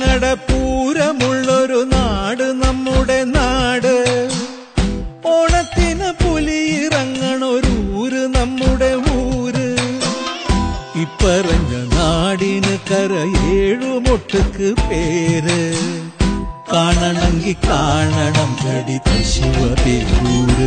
ഞങ്ങളുടെ പൂരമുള്ളൊരു നാട് നമ്മുടെ നാട് ഓണത്തിന് പുലിയിറങ്ങണൊരു ഊര് നമ്മുടെ ഊര് ഇപ്പറഞ്ഞ നാടിന് കര ഏഴുമൊട്ടുക്ക് പേര് കാണണമെങ്കി കാണണം ഗടി ശിവപേരൂര്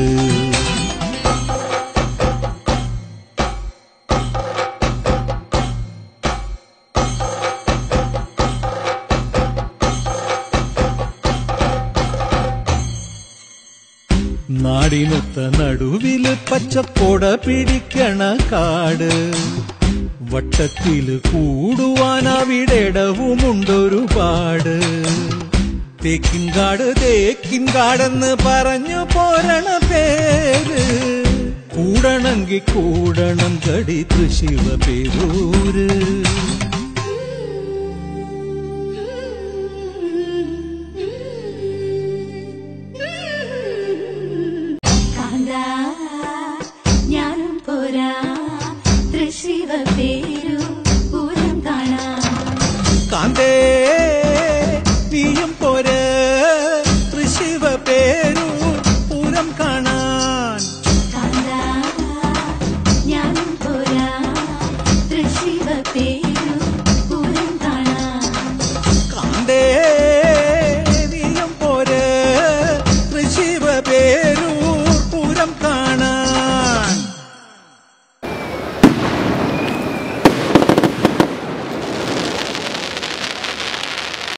നാടിനൊത്ത നടുവില് പച്ചക്കൊട പിടിക്കണ കാട് വട്ടത്തില് കൂടുവാൻ അവിടെടവുമുണ്ടൊരുപാട് തേക്കിൻകാട് തേക്കിൻകാടെന്ന് പറഞ്ഞു പോരണ പേര് കൂടണമെങ്കി കൂടണം കടി തൃശിവ പേരൂര്